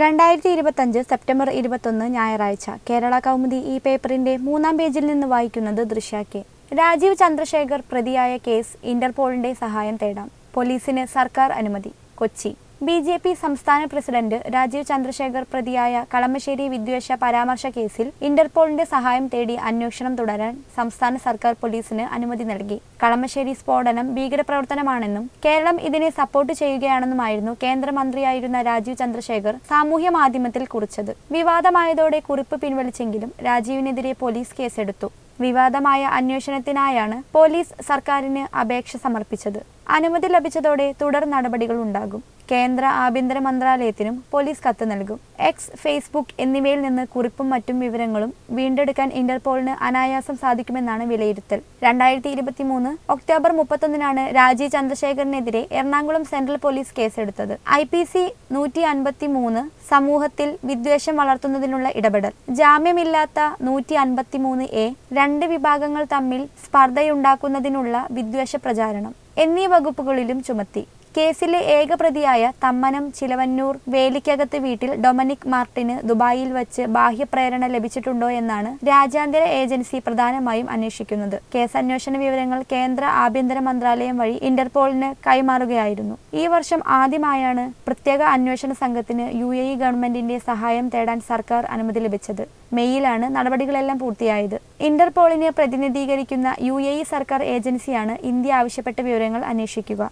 രണ്ടായിരത്തി ഇരുപത്തഞ്ച് സെപ്റ്റംബർ ഇരുപത്തൊന്ന് ഞായറാഴ്ച കേരള കൗമുദി ഈ പേപ്പറിന്റെ മൂന്നാം പേജിൽ നിന്ന് വായിക്കുന്നത് ദൃശ്യ കെ രാജീവ് ചന്ദ്രശേഖർ പ്രതിയായ കേസ് ഇന്റർപോളിന്റെ സഹായം തേടാം പോലീസിന് സർക്കാർ അനുമതി കൊച്ചി ബി ജെ പി സംസ്ഥാന പ്രസിഡന്റ് രാജീവ് ചന്ദ്രശേഖർ പ്രതിയായ കളമശ്ശേരി വിദ്വേഷ പരാമർശ കേസിൽ ഇന്റർപോളിന്റെ സഹായം തേടി അന്വേഷണം തുടരാൻ സംസ്ഥാന സർക്കാർ പോലീസിന് അനുമതി നൽകി കളമശ്ശേരി സ്ഫോടനം ഭീകരപ്രവർത്തനമാണെന്നും കേരളം ഇതിനെ സപ്പോർട്ട് ചെയ്യുകയാണെന്നുമായിരുന്നു കേന്ദ്രമന്ത്രിയായിരുന്ന രാജീവ് ചന്ദ്രശേഖർ സാമൂഹ്യ മാധ്യമത്തിൽ കുറിച്ചത് വിവാദമായതോടെ കുറിപ്പ് പിൻവലിച്ചെങ്കിലും രാജീവിനെതിരെ പോലീസ് കേസെടുത്തു വിവാദമായ അന്വേഷണത്തിനായാണ് പോലീസ് സർക്കാരിന് അപേക്ഷ സമർപ്പിച്ചത് അനുമതി ലഭിച്ചതോടെ തുടർ നടപടികൾ ഉണ്ടാകും കേന്ദ്ര ആഭ്യന്തര മന്ത്രാലയത്തിനും പോലീസ് കത്ത് നൽകും എക്സ് ഫേസ്ബുക്ക് എന്നിവയിൽ നിന്ന് കുറിപ്പും മറ്റും വിവരങ്ങളും വീണ്ടെടുക്കാൻ ഇന്റർപോളിന് അനായാസം സാധിക്കുമെന്നാണ് വിലയിരുത്തൽ രണ്ടായിരത്തി ഇരുപത്തി മൂന്ന് ഒക്ടോബർ മുപ്പത്തൊന്നിനാണ് രാജീവ് ചന്ദ്രശേഖരനെതിരെ എറണാകുളം സെൻട്രൽ പോലീസ് കേസെടുത്തത് ഐ പി സി നൂറ്റി അൻപത്തി മൂന്ന് സമൂഹത്തിൽ വിദ്വേഷം വളർത്തുന്നതിനുള്ള ഇടപെടൽ ജാമ്യമില്ലാത്ത നൂറ്റി അൻപത്തി മൂന്ന് എ രണ്ട് വിഭാഗങ്ങൾ തമ്മിൽ സ്പർദ്ധയുണ്ടാക്കുന്നതിനുള്ള വിദ്വേഷ പ്രചാരണം എന്നീ വകുപ്പുകളിലും ചുമത്തി കേസിലെ ഏക പ്രതിയായ തമ്മനം ചിലവന്നൂർ വേലിക്കകത്ത് വീട്ടിൽ ഡൊമനിക് മാർട്ടിന് ദുബായിൽ വച്ച് ബാഹ്യപ്രേരണ ലഭിച്ചിട്ടുണ്ടോ എന്നാണ് രാജ്യാന്തര ഏജൻസി പ്രധാനമായും അന്വേഷിക്കുന്നത് കേസ് അന്വേഷണ വിവരങ്ങൾ കേന്ദ്ര ആഭ്യന്തര മന്ത്രാലയം വഴി ഇന്റർപോളിന് കൈമാറുകയായിരുന്നു ഈ വർഷം ആദ്യമായാണ് പ്രത്യേക അന്വേഷണ സംഘത്തിന് യു എ ഇ ഗവൺമെന്റിന്റെ സഹായം തേടാൻ സർക്കാർ അനുമതി ലഭിച്ചത് മെയ്യിലാണ് നടപടികളെല്ലാം പൂർത്തിയായത് ഇന്റർപോളിനെ പ്രതിനിധീകരിക്കുന്ന യു എ ഇ സർക്കാർ ഏജൻസിയാണ് ഇന്ത്യ ആവശ്യപ്പെട്ട വിവരങ്ങൾ അന്വേഷിക്കുക